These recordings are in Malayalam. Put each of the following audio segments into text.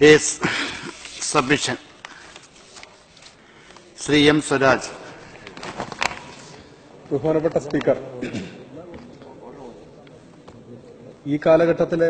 Yes, submission. Shri M Swaraj ബഹുമാനപ്പെട്ട സ്പീക്കർ ഈ കാലഘട്ടത്തിലെ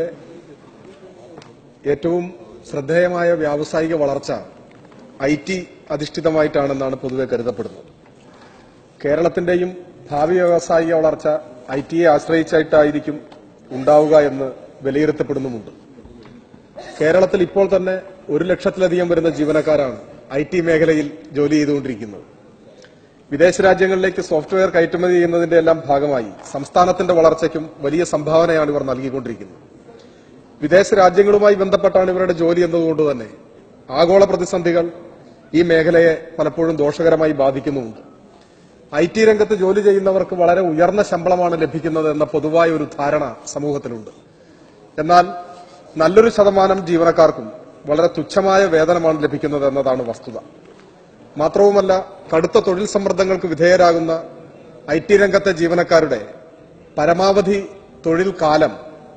ഏറ്റവും ശ്രദ്ധേയമായ വ്യാവസായിക വളർച്ച ഐ ടി അധിഷ്ഠിതമായിട്ടാണെന്നാണ് പൊതുവെ കരുതപ്പെടുന്നത് കേരളത്തിന്റെയും ഭാവി വ്യാവസായിക വളർച്ച ഐ ടിയെ ആശ്രയിച്ചായിട്ടായിരിക്കും ഉണ്ടാവുക എന്ന് വിലയിരുത്തപ്പെടുന്നുമുണ്ട് കേരളത്തിൽ ഇപ്പോൾ തന്നെ ഒരു ലക്ഷത്തിലധികം വരുന്ന ജീവനക്കാരാണ് ഐ ടി മേഖലയിൽ ജോലി ചെയ്തുകൊണ്ടിരിക്കുന്നത് വിദേശ രാജ്യങ്ങളിലേക്ക് സോഫ്റ്റ്വെയർ കയറ്റുമതി ചെയ്യുന്നതിന്റെ എല്ലാം ഭാഗമായി സംസ്ഥാനത്തിന്റെ വളർച്ചയ്ക്കും വലിയ സംഭാവനയാണ് ഇവർ നൽകിക്കൊണ്ടിരിക്കുന്നത് വിദേശ രാജ്യങ്ങളുമായി ബന്ധപ്പെട്ടാണ് ഇവരുടെ ജോലി എന്നതുകൊണ്ട് തന്നെ ആഗോള പ്രതിസന്ധികൾ ഈ മേഖലയെ പലപ്പോഴും ദോഷകരമായി ബാധിക്കുന്നുമുണ്ട് ഐ ടി രംഗത്ത് ജോലി ചെയ്യുന്നവർക്ക് വളരെ ഉയർന്ന ശമ്പളമാണ് ലഭിക്കുന്നത് എന്ന പൊതുവായ ഒരു ധാരണ സമൂഹത്തിലുണ്ട് എന്നാൽ നല്ലൊരു ശതമാനം ജീവനക്കാർക്കും വളരെ തുച്ഛമായ വേതനമാണ് ലഭിക്കുന്നത് എന്നതാണ് വസ്തുത മാത്രവുമല്ല കടുത്ത തൊഴിൽ സമ്മർദ്ദങ്ങൾക്ക് വിധേയരാകുന്ന ഐ ടി രംഗത്തെ ജീവനക്കാരുടെ പരമാവധി തൊഴിൽ കാലം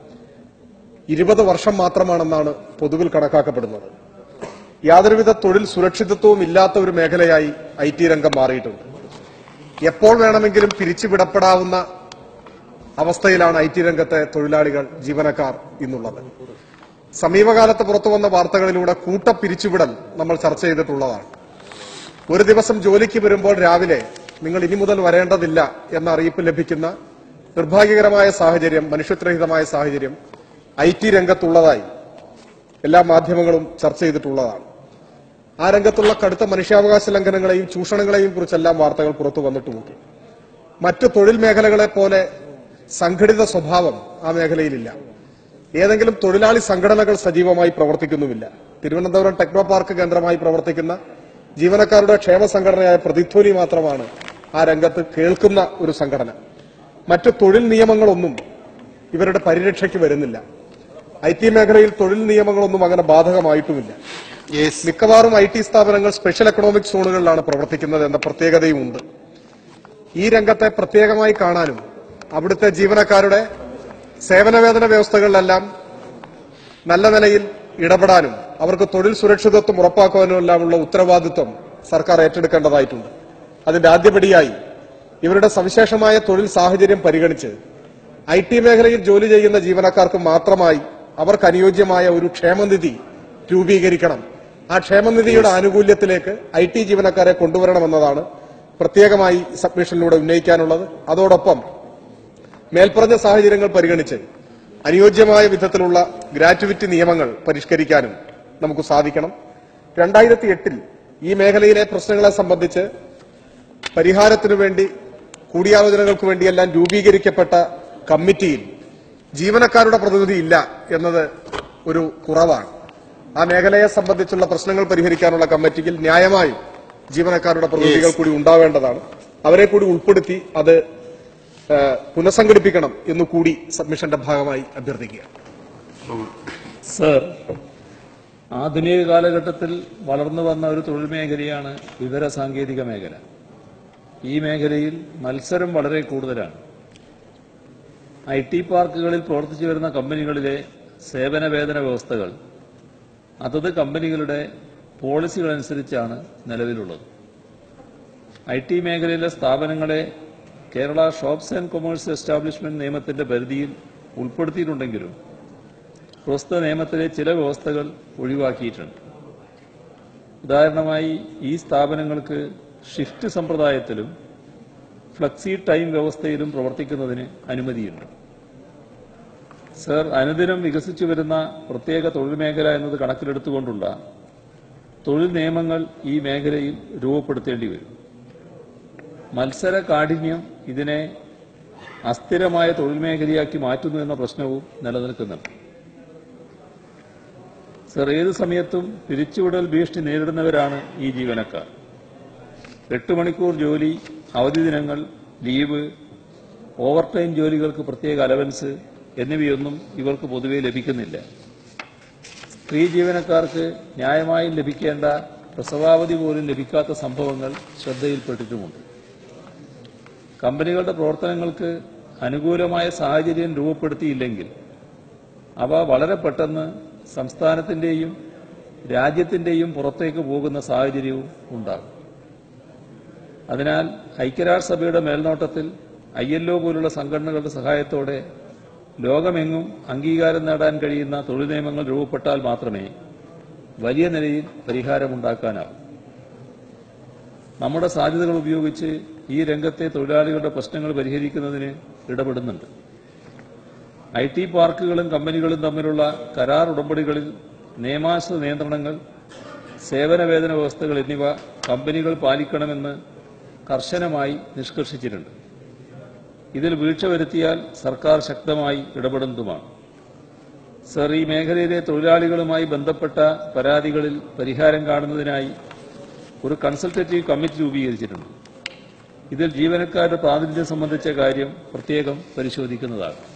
ഇരുപത് വർഷം മാത്രമാണെന്നാണ് പൊതുവിൽ കണക്കാക്കപ്പെടുന്നത് യാതൊരുവിധ തൊഴിൽ സുരക്ഷിതത്വവും ഇല്ലാത്ത ഒരു മേഖലയായി ഐ ടി രംഗം മാറിയിട്ടുണ്ട് എപ്പോൾ വേണമെങ്കിലും പിരിച്ചുവിടപ്പെടാവുന്ന അവസ്ഥയിലാണ് ഐ ടി രംഗത്തെ തൊഴിലാളികൾ ജീവനക്കാർ ഇന്നുള്ളത് സമീപകാലത്ത് പുറത്തു വന്ന വാർത്തകളിലൂടെ കൂട്ട പിരിച്ചുവിടൽ നമ്മൾ ചർച്ച ചെയ്തിട്ടുള്ളതാണ് ഒരു ദിവസം ജോലിക്ക് വരുമ്പോൾ രാവിലെ നിങ്ങൾ ഇനി മുതൽ വരേണ്ടതില്ല എന്ന അറിയിപ്പ് ലഭിക്കുന്ന നിർഭാഗ്യകരമായ സാഹചര്യം മനുഷ്യത്വരഹിതമായ സാഹചര്യം ഐ ടി രംഗത്തുള്ളതായി എല്ലാ മാധ്യമങ്ങളും ചർച്ച ചെയ്തിട്ടുള്ളതാണ് ആ രംഗത്തുള്ള കടുത്ത മനുഷ്യാവകാശ ലംഘനങ്ങളെയും ചൂഷണങ്ങളെയും കുറിച്ചെല്ലാം വാർത്തകൾ പുറത്തു വന്നിട്ടുമുണ്ട് മറ്റ് തൊഴിൽ മേഖലകളെ പോലെ സംഘടിത സ്വഭാവം ആ മേഖലയിലില്ല ഏതെങ്കിലും തൊഴിലാളി സംഘടനകൾ സജീവമായി പ്രവർത്തിക്കുന്നുമില്ല തിരുവനന്തപുരം ടെക്നോ പാർക്ക് കേന്ദ്രമായി പ്രവർത്തിക്കുന്ന ജീവനക്കാരുടെ ക്ഷേമ സംഘടനയായ പ്രതിധ്വനി മാത്രമാണ് ആ രംഗത്ത് കേൾക്കുന്ന ഒരു സംഘടന മറ്റ് തൊഴിൽ നിയമങ്ങളൊന്നും ഇവരുടെ പരിരക്ഷയ്ക്ക് വരുന്നില്ല ഐ ടി മേഖലയിൽ തൊഴിൽ നിയമങ്ങളൊന്നും അങ്ങനെ ബാധകമായിട്ടുമില്ല യെസ് മിക്കവാറും ഐ ടി സ്ഥാപനങ്ങൾ സ്പെഷ്യൽ എക്കണോമിക് സോണുകളിലാണ് പ്രവർത്തിക്കുന്നത് എന്ന പ്രത്യേകതയുമുണ്ട് ഈ രംഗത്തെ പ്രത്യേകമായി കാണാനും അവിടുത്തെ ജീവനക്കാരുടെ സേവനവേതന വ്യവസ്ഥകളിലെല്ലാം നല്ല നിലയിൽ ഇടപെടാനും അവർക്ക് തൊഴിൽ സുരക്ഷിതത്വം ഉറപ്പാക്കുവാനുമെല്ലാമുള്ള ഉത്തരവാദിത്വം സർക്കാർ ഏറ്റെടുക്കേണ്ടതായിട്ടുണ്ട് അതിന്റെ ആദ്യപടിയായി ഇവരുടെ സവിശേഷമായ തൊഴിൽ സാഹചര്യം പരിഗണിച്ച് ഐ ടി മേഖലയിൽ ജോലി ചെയ്യുന്ന ജീവനക്കാർക്ക് മാത്രമായി അവർക്ക് അനുയോജ്യമായ ഒരു ക്ഷേമനിധി രൂപീകരിക്കണം ആ ക്ഷേമനിധിയുടെ ആനുകൂല്യത്തിലേക്ക് ഐ ടി ജീവനക്കാരെ കൊണ്ടുവരണമെന്നതാണ് പ്രത്യേകമായി സബ്മിഷനിലൂടെ ഉന്നയിക്കാനുള്ളത് അതോടൊപ്പം മേൽപ്പറഞ്ഞ സാഹചര്യങ്ങൾ പരിഗണിച്ച് അനുയോജ്യമായ വിധത്തിലുള്ള ഗ്രാറ്റുവിറ്റി നിയമങ്ങൾ പരിഷ്കരിക്കാനും നമുക്ക് സാധിക്കണം രണ്ടായിരത്തി എട്ടിൽ ഈ മേഖലയിലെ പ്രശ്നങ്ങളെ സംബന്ധിച്ച് പരിഹാരത്തിനു വേണ്ടി കൂടിയാലോചനകൾക്ക് വേണ്ടിയെല്ലാം രൂപീകരിക്കപ്പെട്ട കമ്മിറ്റിയിൽ ജീവനക്കാരുടെ പ്രതിനിധി ഇല്ല എന്നത് ഒരു കുറവാണ് ആ മേഖലയെ സംബന്ധിച്ചുള്ള പ്രശ്നങ്ങൾ പരിഹരിക്കാനുള്ള കമ്മിറ്റിയിൽ ന്യായമായും ജീവനക്കാരുടെ പ്രതിനിധികൾ കൂടി ഉണ്ടാവേണ്ടതാണ് അവരെ കൂടി ഉൾപ്പെടുത്തി അത് ഏഹ്, പുനഃസംഘടിപ്പിക്കണം എന്ന് കൂടി സബ്മിഷന്റെ ഭാഗമായി അഭ്യർത്ഥിക്കുക സർ ആധുനിക കാലഘട്ടത്തിൽ വളർന്നു വന്ന ഒരു തൊഴിൽ മേഖലയാണ് വിവര സാങ്കേതിക മേഖല ഈ മേഖലയിൽ മത്സരം വളരെ കൂടുതലാണ് ഐ ടി പാർക്കുകളിൽ പ്രവർത്തിച്ചു വരുന്ന കമ്പനികളിലെ സേവന വേതന വ്യവസ്ഥകൾ അതത് കമ്പനികളുടെ പോളിസികളനുസരിച്ചാണ് നിലവിലുള്ളത് ഐ ടി മേഖലയിലെ സ്ഥാപനങ്ങളെ Kerala shops and commerce establishment നിയമത്തിന്റെ പരിധിയിൽ ഉൾപ്പെടുത്തിയിട്ടുണ്ടെങ്കിലും പ്രസ്തുത നിയമത്തിലെ ചില വ്യവസ്ഥകൾ ഒഴിവാക്കിയിട്ടുണ്ട് ഉദാഹരണമായി ഈ സ്ഥാപനങ്ങൾക്ക് ഷിഫ്റ്റ് സമ്പ്രദായത്തിലും ഫ്ലക്സി ടൈം വ്യവസ്ഥയിലും പ്രവർത്തിക്കുന്നതിന് അനുമതിയുണ്ട് സർ അനുദിനം വികസിച്ചു വരുന്ന പ്രത്യേക തൊഴിൽ മേഖല എന്നത് കണക്കിലെടുത്തുകൊണ്ടുള്ള തൊഴിൽ നിയമങ്ങൾ ഈ മേഖലയിൽ രൂപപ്പെടുത്തേണ്ടി വരും മത്സര കാഠിന്യം ഇതിനെ അസ്ഥിരമായ തൊഴിൽ മേഖലയാക്കി മാറ്റുന്നു എന്ന പ്രശ്നവും നിലനിൽക്കുന്നുണ്ട് സർ ഏത് സമയത്തും പിരിച്ചുവിടൽ ഭീഷണി നേരിടുന്നവരാണ് ഈ ജീവനക്കാർ എട്ട് മണിക്കൂർ ജോലി അവധി ദിനങ്ങൾ ലീവ് ഓവർ ടൈം ജോലികൾക്ക് പ്രത്യേക അലവൻസ് എന്നിവയൊന്നും ഇവർക്ക് പൊതുവെ ലഭിക്കുന്നില്ല സ്ത്രീ ജീവനക്കാർക്ക് ന്യായമായും ലഭിക്കേണ്ട പ്രസവാവധി പോലും ലഭിക്കാത്ത സംഭവങ്ങൾ ശ്രദ്ധയിൽപ്പെട്ടിട്ടുമുണ്ട് കമ്പനികളുടെ പ്രവർത്തനങ്ങൾക്ക് അനുകൂലമായ സാഹചര്യം രൂപപ്പെടുത്തിയില്ലെങ്കിൽ അവ വളരെ പെട്ടെന്ന് സംസ്ഥാനത്തിന്റെയും രാജ്യത്തിന്റെയും പുറത്തേക്ക് പോകുന്ന സാഹചര്യവും ഉണ്ടാകും അതിനാൽ ഐക്യരാഷ്ട്രസഭയുടെ മേൽനോട്ടത്തിൽ ഐ എൽ ഒ പോലുള്ള സംഘടനകളുടെ സഹായത്തോടെ ലോകമെങ്ങും അംഗീകാരം നേടാൻ കഴിയുന്ന തൊഴിൽ നിയമങ്ങൾ രൂപപ്പെട്ടാൽ മാത്രമേ വലിയ നിലയിൽ പരിഹാരമുണ്ടാക്കാനാവൂ നമ്മുടെ സാധ്യതകൾ ഉപയോഗിച്ച് ഈ രംഗത്തെ തൊഴിലാളികളുടെ പ്രശ്നങ്ങൾ പരിഹരിക്കുന്നതിന് ഇടപെടുന്നുണ്ട് ഐ ടി പാർക്കുകളും കമ്പനികളും തമ്മിലുള്ള കരാർ ഉടമ്പടികളിൽ നിയമാശ്രിത നിയന്ത്രണങ്ങൾ സേവന വേതന വ്യവസ്ഥകൾ എന്നിവ കമ്പനികൾ പാലിക്കണമെന്ന് കർശനമായി നിഷ്കർഷിച്ചിട്ടുണ്ട് ഇതിൽ വീഴ്ച വരുത്തിയാൽ സർക്കാർ ശക്തമായി ഇടപെടുന്നതുമാണ് സർ ഈ മേഖലയിലെ തൊഴിലാളികളുമായി ബന്ധപ്പെട്ട പരാതികളിൽ പരിഹാരം കാണുന്നതിനായി ഒരു കൺസൾട്ടേറ്റീവ് കമ്മിറ്റി രൂപീകരിച്ചിട്ടുണ്ട് ഇതിൽ ജീവനക്കാരുടെ പ്രാതിനിധ്യം സംബന്ധിച്ച കാര്യം പ്രത്യേകം പരിശോധിക്കുന്നതാണ്